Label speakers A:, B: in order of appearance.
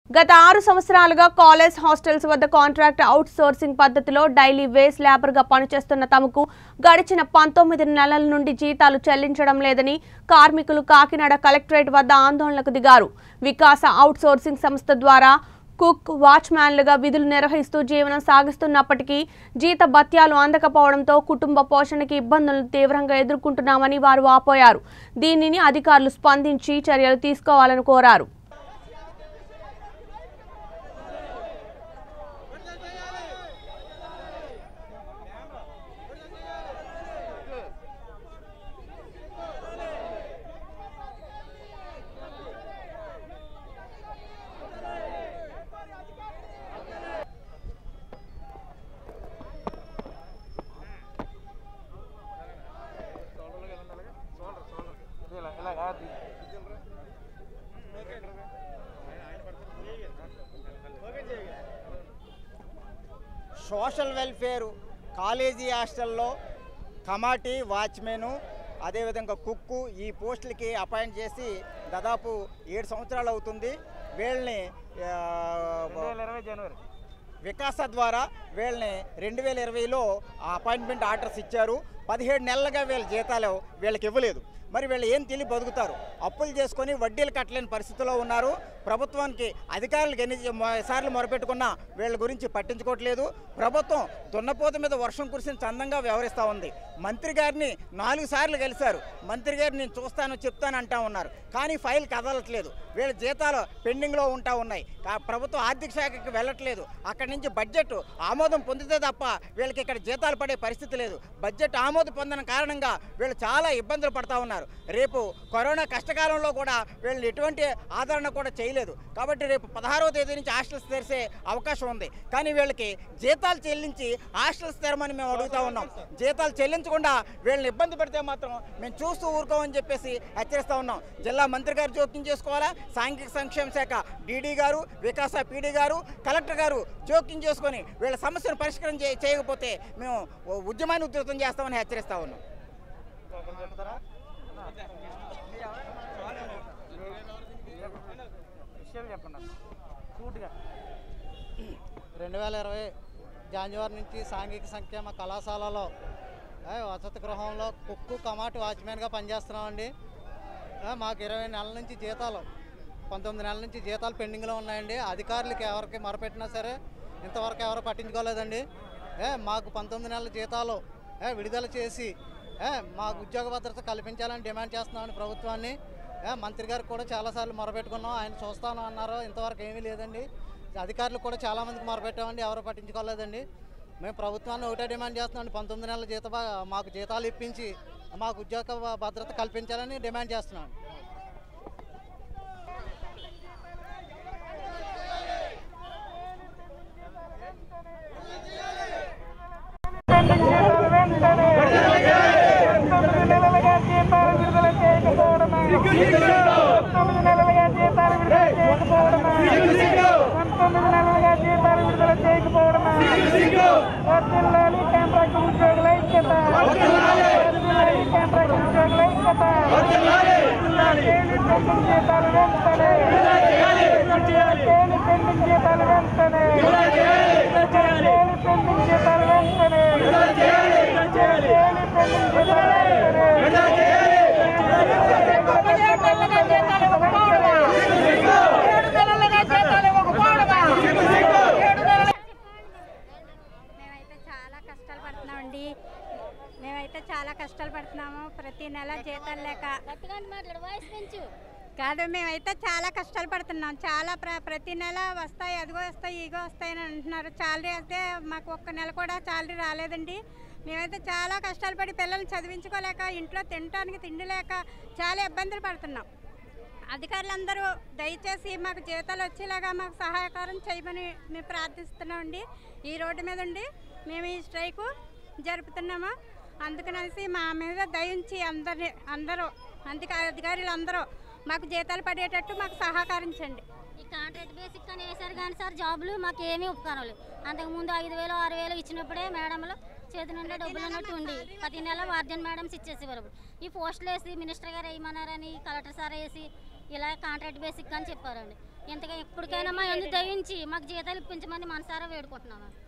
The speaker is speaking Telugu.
A: గత ఆరు సంవత్సరాలుగా కాలేజ్ హాస్టల్స్ వద్ద కాంట్రాక్ట్ అవుట్ సోర్సింగ్ పద్ధతిలో డైలీ వేస్ లేబర్గా పనిచేస్తున్న తమకు గడిచిన పంతొమ్మిది నెలల నుండి జీతాలు చెల్లించడం లేదని కార్మికులు కాకినాడ కలెక్టరేట్ వద్ద ఆందోళనకు దిగారు వికాస అవుట్ సోర్సింగ్ సంస్థ ద్వారా కుక్ వాచ్మ్యాన్లుగా విధులు నిర్వహిస్తూ జీవనం సాగిస్తున్నప్పటికీ జీత భత్యాలు అందకపోవడంతో కుటుంబ పోషణకి ఇబ్బందులను తీవ్రంగా ఎదుర్కొంటున్నామని వారు వాపోయారు దీనిని అధికారులు స్పందించి చర్యలు తీసుకోవాలని కోరారు
B: సోషల్ వెల్ఫేర్ కాలేజీ హాస్టల్లో కమాటీ వాచ్మెను అదేవిధంగా కుక్కు ఈ పోస్టులకి అపాయింట్ చేసి దాదాపు ఏడు సంవత్సరాలు అవుతుంది వీళ్ళని ఆ, వికాస ద్వారా వీళ్ళని రెండు వేల ఇరవైలో అపాయింట్మెంట్ ఆర్డర్స్ ఇచ్చారు పదిహేడు నెలలుగా వీళ్ళ జీతాలు వీళ్ళకి ఇవ్వలేదు మరి వీళ్ళు ఏం తెలియ బతుకుతారు అప్పులు చేసుకొని వడ్డీలు కట్టలేని పరిస్థితిలో ఉన్నారు ప్రభుత్వానికి అధికారులకు ఎన్ని మొ- సార్లు మొరపెట్టుకున్నా వీళ్ళ గురించి పట్టించుకోవట్లేదు ప్రభుత్వం దున్నపోత మీద వర్షం కురిసిన చందంగా వ్యవహరిస్తూ ఉంది మంత్రి గారిని నాలుగు సార్లు కలిశారు మంత్రి గారిని నేను చూస్తాను చెప్తాను అంటా ఉన్నారు కానీ ఫైల్ కదలట్లేదు వీళ్ళ జీతాలు పెండింగ్లో ఉంటా ఉన్నాయి కా- ప్రభుత్వం ఆర్థిక శాఖకి వెళ్ళట్లేదు అక్కడి నుంచి బడ్జెట్ ఆమోదం పొందితే తప్ప వీళ్ళకి ఇక్కడ జీతాలు పడే పరిస్థితి లేదు బడ్జెట్ ఆమోదం పొందిన కారణంగా వీళ్ళు చాలా ఇబ్బందులు పడతా ఉన్నారు రేపు కరోనా కష్టకాలంలో కూడా వీళ్ళు ఎటువంటి ఆదరణ కూడా చేయలేదు కాబట్టి రేపు పదహారవ తేదీ నుంచి హాస్టల్స్ తెరిసే అవకాశం ఉంది కానీ వీళ్ళకి జీతాలు చెల్లించి హాస్టల్స్ తెరమని మేము అడుగుతా ఉన్నాం జీతాలు చెల్లించకుండా వీళ్ళని ఇబ్బంది పెడితే మాత్రం మేము చూస్తూ ఊరుకోమని చెప్పేసి హెచ్చరిస్తా ఉన్నాం జిల్లా మంత్రి గారు జోక్యం చేసుకోవాలా సాంఘిక సంక్షేమ శాఖ డీడీ గారు వికాస పీడీ గారు కలెక్టర్ గారు జోక్యం చేసుకొని వీళ్ళ సమస్యను పరిష్కారం చే- చేయకపోతే మేము ఉద్యమాన్ని ఉధృతం చేస్తామని హెచ్చరిస్తా ఉన్నాం
C: రెండు వేల ఇరవై జాన్యువరి నుంచి సాంఘిక సంక్షేమ కళాశాలలో ఏ, వసతి గృహంలో కుక్కు కమాటి వాచ్మెన్గా పనిచేస్తున్నామండి ఏ, మాకు ఇరవై నెలల నుంచి జీతాలు పంతొమ్మిది నెలల నుంచి జీతాలు పెండింగ్లో ఉన్నాయండి అధికారులకి ఎవరికి మొరపెట్టినా సరే ఇంతవరకు ఎవరు పట్టించుకోలేదండి ఏ మాకు పంతొమ్మిది నెలల జీతాలు ఏ, విడుదల చేసి ఏ, మాకు ఉద్యోగ భద్రత కల్పించాలని డిమాండ్ చేస్తున్నామని ప్రభుత్వాన్ని ఏ, మంత్రి గారికి కూడా చాలాసార్లు మొరపెట్టుకున్నాం ఆయన చూస్తాను అన్నారు ఇంతవరకు ఏమీ లేదండి అధికారులు కూడా చాలామందికి మొరపెట్టామండి ఎవరు పట్టించుకోలేదండి మేము ప్రభుత్వాన్ని ఒకటే డిమాండ్ చేస్తున్నాం పంతొమ్మిది నెలల జీత భా- మాకు జీతాలు ఇప్పించి మాకు ఉద్యోగ భద్రత కల్పించాలని డిమాండ్ చేస్తున్నాం
D: మేమైతే చాలా కష్టాలు పడుతున్నామండి మేమైతే చాలా కష్టాలు పడుతున్నాము ప్రతి నెల జీతాలు లేక
E: మాట్లాడు వాయిస్ పెంచు
D: కాదు మేమైతే చాలా కష్టాలు పడుతున్నాం చాలా ప్ర ప్రతి నెల వస్తాయి అదిగో వస్తాయి ఇగో వస్తాయి అని అంటున్నారు శాలరీ అయితే మాకు ఒక్క నెల కూడా శాలరీ రాలేదండి మేమైతే చాలా కష్టాలు పడి పిల్లల్ని చదివించుకోలేక ఇంట్లో తినడానికి తిండి లేక చాలా ఇబ్బందులు పడుతున్నాం అధికారులందరూ దయచేసి మాకు జీతాలు వచ్చేలాగా మాకు సహాయకారం చేయమని మేము ప్రార్థిస్తున్నామండి ఈ రోడ్డు మీద ఉండి మేము ఈ స్ట్రైకు జరుపుతున్నాము అందుకనేసి మా మీద దయించి అందరి అందరూ అందుకే అధికారులు అందరూ మాకు జీతాలు పడేటట్టు మాకు సహకరించండి
E: ఈ కాంట్రాక్ట్ బేసిక్ అని వేశారు కానీ సార్ జాబులు మాకు ఏమీ ఉపకారం లేదు అంతకుముందు ఐదు వేలు ఆరు వేలు ఇచ్చినప్పుడే మేడంలు చేతి నిండా డబ్బులు అన్నట్టు ఉండి ప్రతి నెల వార్డెన్ మేడమ్స్ ఇచ్చేసేవారు ఈ పోస్టులు వేసి మినిస్టర్ గారు వేయమన్నారని కలెక్టర్ సార్ వేసి ఇలా కాంట్రాక్ట్ బేసిక్ అని చెప్పారండి ఇంతగా ఎప్పటికైనా మా ఎందుకు దయించి మాకు జీతాలు ఇప్పించమని మనసారా వేడుకుంటున్నాము